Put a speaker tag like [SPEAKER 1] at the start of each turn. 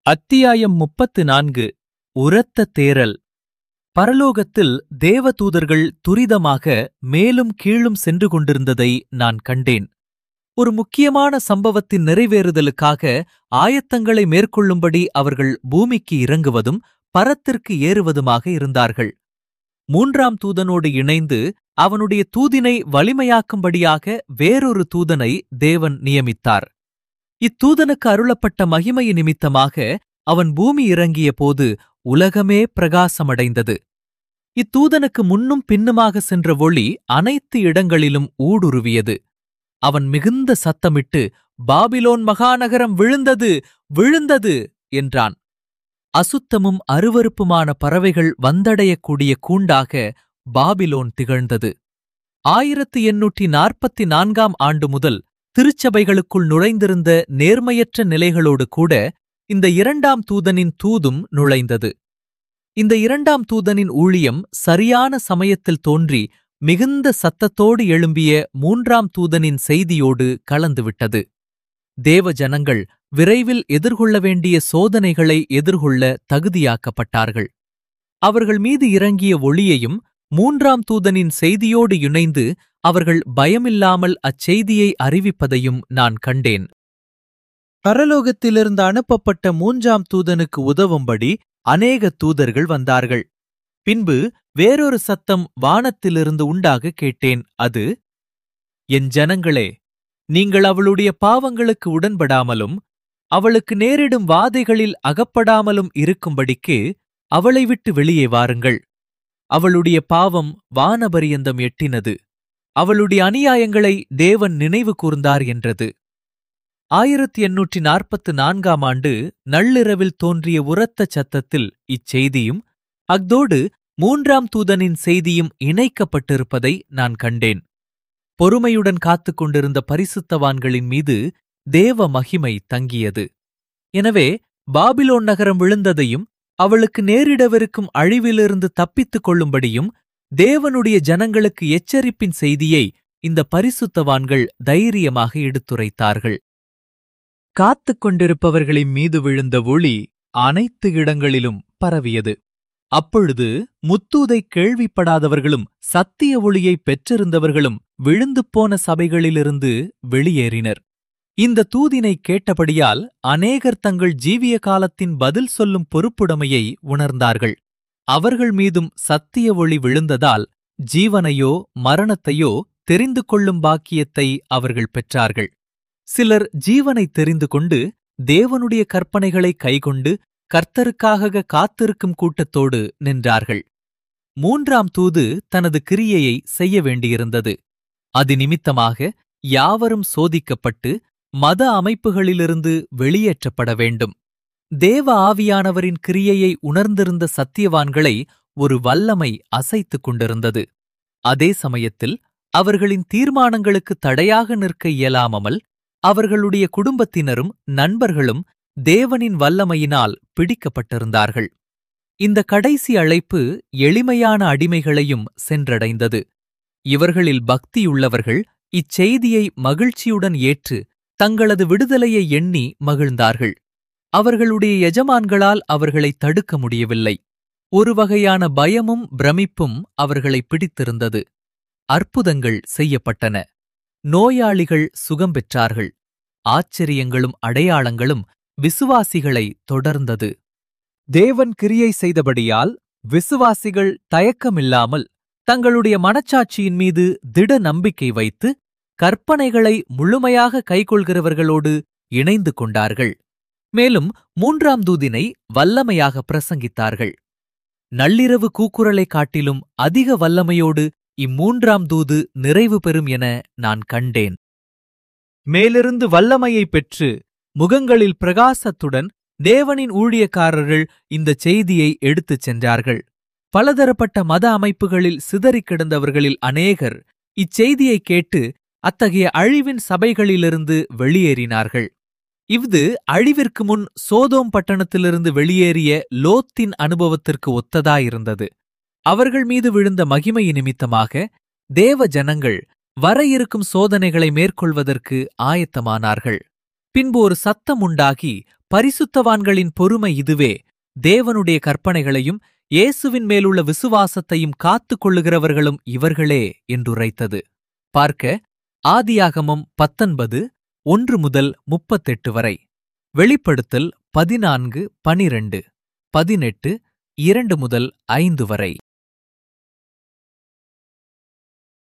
[SPEAKER 1] அத்தியாயம் முப்பத்து நான்கு உரத்த தேரல் பரலோகத்தில் தேவதூதர்கள் துரிதமாக மேலும் கீழும் சென்று கொண்டிருந்ததை நான் கண்டேன் ஒரு முக்கியமான சம்பவத்தின் நிறைவேறுதலுக்காக ஆயத்தங்களை மேற்கொள்ளும்படி அவர்கள் பூமிக்கு இறங்குவதும் பரத்திற்கு ஏறுவதுமாக இருந்தார்கள் மூன்றாம் தூதனோடு இணைந்து அவனுடைய தூதினை வலிமையாக்கும்படியாக வேறொரு தூதனை தேவன் நியமித்தார் இத்தூதனுக்கு அருளப்பட்ட மகிமை நிமித்தமாக அவன் பூமி இறங்கிய போது உலகமே பிரகாசமடைந்தது இத்தூதனுக்கு முன்னும் பின்னுமாக சென்ற ஒளி அனைத்து இடங்களிலும் ஊடுருவியது அவன் மிகுந்த சத்தமிட்டு பாபிலோன் மகாநகரம் விழுந்தது விழுந்தது என்றான் அசுத்தமும் அருவருப்புமான பறவைகள் வந்தடையக்கூடிய கூண்டாக பாபிலோன் திகழ்ந்தது ஆயிரத்து எண்ணூற்றி நாற்பத்தி நான்காம் ஆண்டு முதல் திருச்சபைகளுக்குள் நுழைந்திருந்த நேர்மையற்ற நிலைகளோடு கூட இந்த இரண்டாம் தூதனின் தூதும் நுழைந்தது இந்த இரண்டாம் தூதனின் ஊழியம் சரியான சமயத்தில் தோன்றி மிகுந்த சத்தத்தோடு எழும்பிய மூன்றாம் தூதனின் செய்தியோடு கலந்துவிட்டது தேவ ஜனங்கள் விரைவில் எதிர்கொள்ள வேண்டிய சோதனைகளை எதிர்கொள்ள தகுதியாக்கப்பட்டார்கள் அவர்கள் மீது இறங்கிய ஒளியையும் மூன்றாம் தூதனின் செய்தியோடு இணைந்து அவர்கள் பயமில்லாமல் அச்செய்தியை அறிவிப்பதையும் நான் கண்டேன் பரலோகத்திலிருந்து அனுப்பப்பட்ட மூன்றாம் தூதனுக்கு உதவும்படி அநேக தூதர்கள் வந்தார்கள் பின்பு வேறொரு சத்தம் வானத்திலிருந்து உண்டாக கேட்டேன் அது என் ஜனங்களே நீங்கள் அவளுடைய பாவங்களுக்கு உடன்படாமலும் அவளுக்கு நேரிடும் வாதைகளில் அகப்படாமலும் இருக்கும்படிக்கு அவளை விட்டு வெளியே வாருங்கள் அவளுடைய பாவம் வானபரியந்தம் எட்டினது அவளுடைய அநியாயங்களை தேவன் நினைவு கூர்ந்தார் என்றது ஆயிரத்தி எண்ணூற்றி நாற்பத்து நான்காம் ஆண்டு நள்ளிரவில் தோன்றிய உரத்த சத்தத்தில் இச்செய்தியும் அக்தோடு மூன்றாம் தூதனின் செய்தியும் இணைக்கப்பட்டிருப்பதை நான் கண்டேன் பொறுமையுடன் காத்துக் கொண்டிருந்த பரிசுத்தவான்களின் மீது தேவ மகிமை தங்கியது எனவே பாபிலோன் நகரம் விழுந்ததையும் அவளுக்கு நேரிடவிருக்கும் அழிவிலிருந்து தப்பித்துக் கொள்ளும்படியும் தேவனுடைய ஜனங்களுக்கு எச்சரிப்பின் செய்தியை இந்த பரிசுத்தவான்கள் தைரியமாக எடுத்துரைத்தார்கள் காத்துக் கொண்டிருப்பவர்களின் மீது விழுந்த ஒளி அனைத்து இடங்களிலும் பரவியது அப்பொழுது முத்தூதை கேள்விப்படாதவர்களும் சத்திய ஒளியை பெற்றிருந்தவர்களும் விழுந்து போன சபைகளிலிருந்து வெளியேறினர் இந்த தூதினை கேட்டபடியால் அநேகர் தங்கள் ஜீவிய காலத்தின் பதில் சொல்லும் பொறுப்புடைமையை உணர்ந்தார்கள் அவர்கள் மீதும் சத்திய ஒளி விழுந்ததால் ஜீவனையோ மரணத்தையோ தெரிந்து கொள்ளும் பாக்கியத்தை அவர்கள் பெற்றார்கள் சிலர் ஜீவனை தெரிந்து கொண்டு தேவனுடைய கற்பனைகளை கைக்கொண்டு கர்த்தருக்காக காத்திருக்கும் கூட்டத்தோடு நின்றார்கள் மூன்றாம் தூது தனது கிரியையை செய்ய வேண்டியிருந்தது அது நிமித்தமாக யாவரும் சோதிக்கப்பட்டு மத அமைப்புகளிலிருந்து வெளியேற்றப்பட வேண்டும் தேவ ஆவியானவரின் கிரியையை உணர்ந்திருந்த சத்தியவான்களை ஒரு வல்லமை அசைத்துக் கொண்டிருந்தது அதே சமயத்தில் அவர்களின் தீர்மானங்களுக்கு தடையாக நிற்க இயலாமல் அவர்களுடைய குடும்பத்தினரும் நண்பர்களும் தேவனின் வல்லமையினால் பிடிக்கப்பட்டிருந்தார்கள் இந்த கடைசி அழைப்பு எளிமையான அடிமைகளையும் சென்றடைந்தது இவர்களில் பக்தியுள்ளவர்கள் இச்செய்தியை மகிழ்ச்சியுடன் ஏற்று தங்களது விடுதலையை எண்ணி மகிழ்ந்தார்கள் அவர்களுடைய எஜமான்களால் அவர்களை தடுக்க முடியவில்லை ஒரு வகையான பயமும் பிரமிப்பும் அவர்களை பிடித்திருந்தது அற்புதங்கள் செய்யப்பட்டன நோயாளிகள் சுகம் பெற்றார்கள் ஆச்சரியங்களும் அடையாளங்களும் விசுவாசிகளை தொடர்ந்தது தேவன் கிரியை செய்தபடியால் விசுவாசிகள் தயக்கமில்லாமல் தங்களுடைய மனச்சாட்சியின் மீது திட நம்பிக்கை வைத்து கற்பனைகளை முழுமையாக கைக்கொள்கிறவர்களோடு இணைந்து கொண்டார்கள் மேலும் மூன்றாம் தூதினை வல்லமையாக பிரசங்கித்தார்கள் நள்ளிரவு கூக்குரலை காட்டிலும் அதிக வல்லமையோடு இம்மூன்றாம் தூது நிறைவு பெறும் என நான் கண்டேன் மேலிருந்து வல்லமையை பெற்று முகங்களில் பிரகாசத்துடன் தேவனின் ஊழியக்காரர்கள் இந்த செய்தியை எடுத்துச் சென்றார்கள் பலதரப்பட்ட மத அமைப்புகளில் சிதறிக் கிடந்தவர்களில் அநேகர் இச்செய்தியை கேட்டு அத்தகைய அழிவின் சபைகளிலிருந்து வெளியேறினார்கள் இவ்து அழிவிற்கு முன் சோதோம் பட்டணத்திலிருந்து வெளியேறிய லோத்தின் அனுபவத்திற்கு ஒத்ததாயிருந்தது அவர்கள் மீது விழுந்த மகிமை நிமித்தமாக தேவ ஜனங்கள் வர இருக்கும் சோதனைகளை மேற்கொள்வதற்கு ஆயத்தமானார்கள் பின்பு ஒரு சத்தம் உண்டாகி பரிசுத்தவான்களின் பொறுமை இதுவே தேவனுடைய கற்பனைகளையும் இயேசுவின் மேலுள்ள விசுவாசத்தையும் காத்துக் கொள்ளுகிறவர்களும் இவர்களே என்றுரைத்தது பார்க்க ஆதியாகமம் பத்தொன்பது ஒன்று முதல் முப்பத்தெட்டு வரை வெளிப்படுத்தல் பதினான்கு பனிரெண்டு பதினெட்டு இரண்டு முதல் ஐந்து வரை